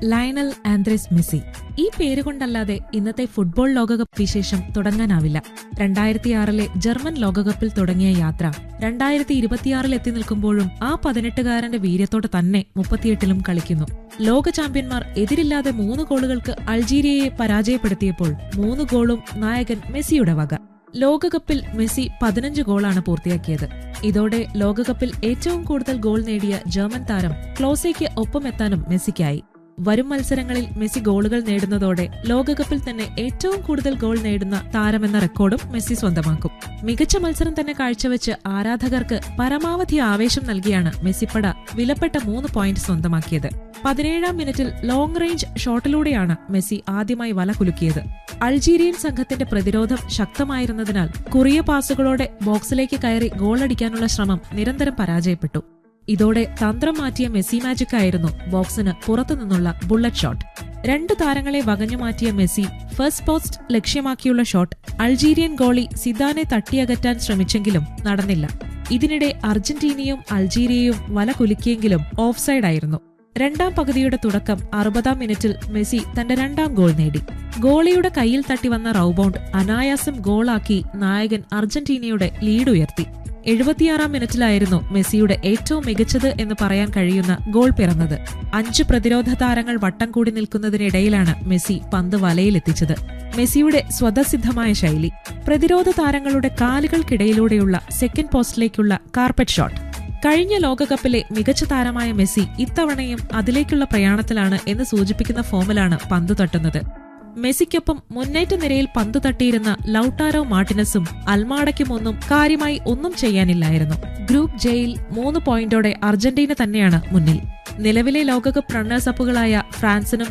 Lionel Andres Messi ഈ പേരുകൊണ്ടല്ലാതെ ഇന്നത്തെ football ലോകകപ്പ് വിശേഷം തുടങ്ങാനാവില്ല രണ്ടായിരത്തിയാറിലെ ജർമ്മൻ ലോകകപ്പിൽ തുടങ്ങിയ യാത്ര രണ്ടായിരത്തി ഇരുപത്തിയാറിൽ എത്തി നിൽക്കുമ്പോഴും ആ പതിനെട്ടുകാരന്റെ വീര്യത്തോടെ തന്നെ മുപ്പത്തിയെട്ടിലും കളിക്കുന്നു ലോക ചാമ്പ്യന്മാർ എതിരില്ലാതെ മൂന്ന് ഗോളുകൾക്ക് അൾജീരിയയെ പരാജയപ്പെടുത്തിയപ്പോൾ മൂന്ന് ഗോളും നായകൻ മെസ്സിയുടെ വക ലോകകപ്പിൽ മെസ്സി പതിനഞ്ച് ഗോളാണ് പൂർത്തിയാക്കിയത് ഇതോടെ ലോകകപ്പിൽ ഏറ്റവും കൂടുതൽ ഗോൾ നേടിയ ജർമ്മൻ താരം ക്ലോസയ്ക്ക് ഒപ്പമെത്താനും മെസ്സിക്കായി വരും മത്സരങ്ങളിൽ മെസ്സി ഗോളുകൾ നേടുന്നതോടെ ലോകകപ്പിൽ തന്നെ ഏറ്റവും കൂടുതൽ ഗോൾ നേടുന്ന താരമെന്ന റെക്കോർഡും മെസ്സി സ്വന്തമാക്കും മികച്ച മത്സരം തന്നെ കാഴ്ചവെച്ച് ആരാധകർക്ക് പരമാവധി ആവേശം നൽകിയാണ് മെസ്സിപ്പട വിലപ്പെട്ട മൂന്ന് പോയിന്റ് സ്വന്തമാക്കിയത് പതിനേഴാം മിനിറ്റിൽ ലോങ് റേഞ്ച് ഷോട്ടിലൂടെയാണ് മെസ്സി ആദ്യമായി വല കുലുക്കിയത് അൾജീരിയൻ സംഘത്തിന്റെ പ്രതിരോധം ശക്തമായിരുന്നതിനാൽ കുറിയ പാസുകളോടെ ബോക്സിലേക്ക് കയറി ഗോളടിക്കാനുള്ള ശ്രമം നിരന്തരം പരാജയപ്പെട്ടു ഇതോടെ തന്ത്രം മാറ്റിയ മെസ്സി മാജിക് ആയിരുന്നു ബോക്സിന് പുറത്തുനിന്നുള്ള ബുള്ളറ്റ് ഷോട്ട് രണ്ട് താരങ്ങളെ വകഞ്ഞു മാറ്റിയ മെസ്സി ഫസ്റ്റ് പോസ്റ്റ് ലക്ഷ്യമാക്കിയുള്ള ഷോട്ട് അൾജീരിയൻ ഗോളി സിദാനെ തട്ടിയകറ്റാൻ ശ്രമിച്ചെങ്കിലും നടന്നില്ല ഇതിനിടെ അർജന്റീനയും അൾജീരിയയും വല കുലുക്കിയെങ്കിലും ഓഫ്സൈഡായിരുന്നു രണ്ടാം പകുതിയുടെ തുടക്കം അറുപതാം മിനിറ്റിൽ മെസ്സി തന്റെ രണ്ടാം ഗോൾ നേടി ഗോളിയുടെ കയ്യിൽ തട്ടി വന്ന റൌബൗണ്ട് അനായാസം ഗോളാക്കി നായകൻ അർജന്റീനയുടെ ലീഡ് ഉയർത്തി എഴുപത്തിയാറാം മിനിറ്റിലായിരുന്നു മെസ്സിയുടെ ഏറ്റവും മികച്ചത് എന്ന് പറയാൻ കഴിയുന്ന ഗോൾ പിറന്നത് അഞ്ച് പ്രതിരോധ താരങ്ങൾ വട്ടം കൂടി നിൽക്കുന്നതിനിടയിലാണ് മെസ്സി പന്ത് വലയിലെത്തിച്ചത് മെസ്സിയുടെ സ്വതസിദ്ധമായ ശൈലി പ്രതിരോധ താരങ്ങളുടെ കാലുകൾക്കിടയിലൂടെയുള്ള സെക്കൻഡ് പോസ്റ്റിലേക്കുള്ള കാർപ്പറ്റ് ഷോട്ട് കഴിഞ്ഞ ലോകകപ്പിലെ മികച്ച താരമായ മെസ്സി ഇത്തവണയും അതിലേക്കുള്ള പ്രയാണത്തിലാണ് എന്ന് സൂചിപ്പിക്കുന്ന ഫോമിലാണ് പന്ത് തട്ടുന്നത് മെസ്സിക്കൊപ്പം മുന്നേറ്റ നിരയിൽ പന്തു തട്ടിയിരുന്ന ലൌട്ടാരോ മാർട്ടിനസും അൽമാഡയ്ക്കുമൊന്നും കാര്യമായി ഒന്നും ചെയ്യാനില്ലായിരുന്നു ഗ്രൂപ്പ് ജെയിൽ മൂന്ന് പോയിന്റോടെ അർജന്റീന തന്നെയാണ് മുന്നിൽ നിലവിലെ ലോകകപ്പ് റണ്ണേഴ്സ് അപ്പുകളായ ഫ്രാൻസിനും